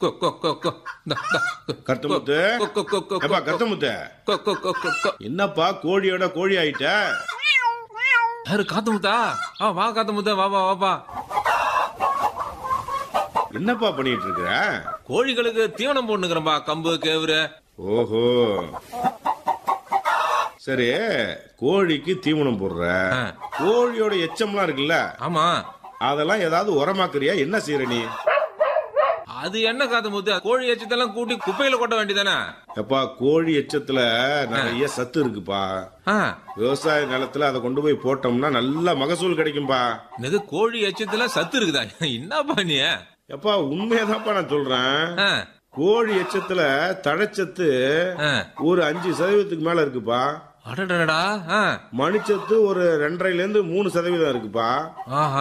கொ கொ கொ கொ இந்தா, இந்தா, கொ, கருத்தமுத்து கொ, கொ, கொ, கொ, ஏப்பா கொ, கருத்தமுத்து கொ, கொ, கொ, கொ, கொ. என்னப்பா கோழியோட கோழி ஆயிட்ட யாரு காத்தமுத்தா ஆ வா காத்தமுத்தா வா வா வாப்பா என்னப்பா பண்ணிட்டு இருக்கிற கோழிகளுக்கு தீவனம் போட்டுக்கிறேன்பா கம்பு கேவுரு ஓஹோ சரி கோழிக்கு தீவனம் போடுற ஆ. கோழியோட எச்சம்லாம் இருக்குல்ல ஆமா அதெல்லாம் ஏதாவது உரமாக்குறியா என்ன செய்யற நீ அது என்ன காத்தமுத்து கோழி எச்சத்தெல்லாம் கூட்டி குப்பையில கொட்ட வேண்டியதானே எப்பா கோழி எச்சத்துல நிறைய சத்து இருக்குப்பா ஆ விவசாய நிலத்துல அதை கொண்டு போய் போட்டோம்னா நல்ல மகசூல் கிடைக்கும்பா இது கோழி எச்சத்துல சத்து இருக்குதா என்னப்பா நீ எப்பா உண்மையதான்ப்பா நான் சொல்றேன் ஆ, கோழி எச்சத்துல தழைச்சத்து ஆ. ஒரு அஞ்சு சதவீதத்துக்கு மேல இருக்குப்பா அடடடடா ஆ மணிச்சத்து ஒரு ரெண்டரைல இருந்து மூணு சதவீதம் இருக்குப்பா ஆஹா